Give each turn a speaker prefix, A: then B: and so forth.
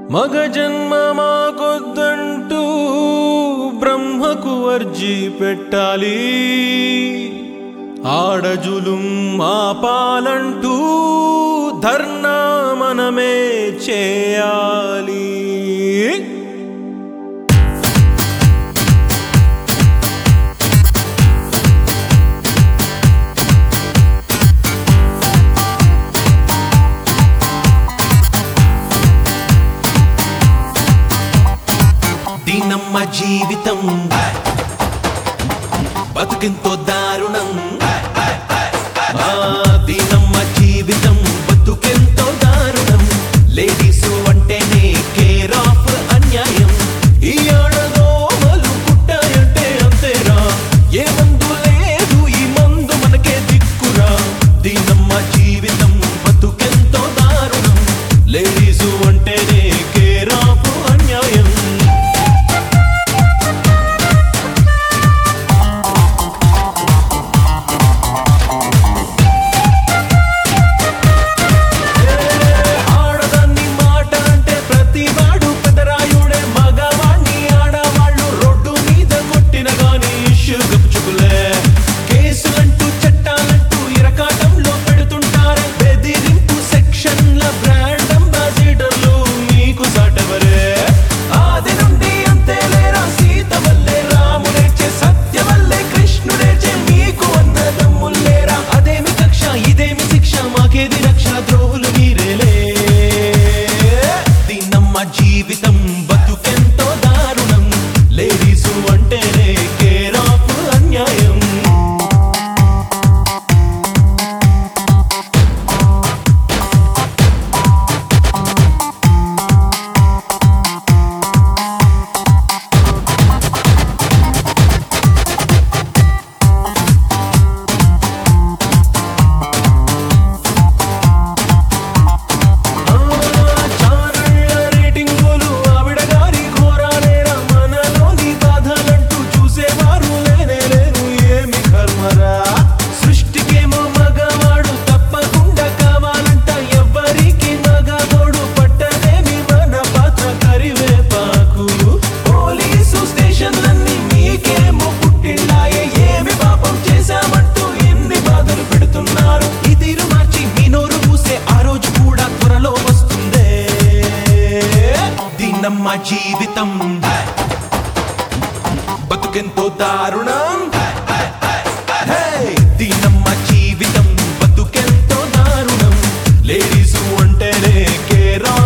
A: మగ జన్మ మాకొద్దంటూ బ్రహ్మకు అర్జీ పెట్టాలి ఆడజులుం ఆపాలంటూ ధర్నా మనమే చేయాలి
B: దీనమ్మ జీవితం బతుకెంతో దారుణం ఆ, దీనమ్మ జీవితం బతుకెంతో దారుణం లేడీస్ అంటేనే కేర్ ఆఫ్ అన్యాయం ఈ ఆడదోమలు పుట్టాయంటే అంతేరా ఏ మందు లేదు ఈ మందు మనకే దిక్కురా దీనమ్మ జీవితం బతుకెంతో దారుణం లేడీస్ అంటేనే కేర్ ఆఫ్ అన్యాయం ఆడదాన్ని మాట అంటే ప్రతివాడు పెదరాయుడే మగవాణ్ణి ఆడవాళ్ళు రోడ్డు మీద కొట్టిన గాని ఇష్యూ గప్చుకులే కేసులంటూ చట్టాలంటూ ఇరకాటంలో పెడుతుంటారే బెదిరింపు సెక్షన్ల బ్రాండ్ అంబాసిడర్లు మీకు సాటవరే ఆది నుండి అంతే లేరా సీత వల్లే రాముడేచే సత్య వల్లే కృష్ణుడేచే మీకు అన్నదమ్ముల్లేరా అదేమి కక్ష ఇదేమి శిక్ష మాకేది రక్ష ద్రోహులు మీరేలే దీనమ్మ జీవితం బతుకెంతో దారుణం లేడీసు అంటేనే కేర్ ఆఫ్ అన్యాయం చారళ్ళ రేటింగులు ఆవిడ గారి ఘోరాలేరా మనలోని బాధలంటూ చూసేవారు లేనే లేరు ఏమి కర్మరా సృష్టికేమో మగవాడు తప్పకుండా కావాలంట ఎవ్వరికి మగవాడు పట్టదేమి మన పాత్ర కరివేపాకు పోలీసు స్టేషన్లన్నీ మీకేమో పుట్టిండాయే ఏమి పాపం చేశామంటూ ఎన్ని బాధలు పెడుతున్నారు ఈ తీరు మార్చి మీ నోరు మూసే ఆ రోజు కూడా త్వరలో వస్తుందే దీనమ్మ జీవితం బతుకెంతో దారుణం హే! దీనమ్మ జీవితం బతుకెంతో దారుణం లేడీసు అంటేనే కేర్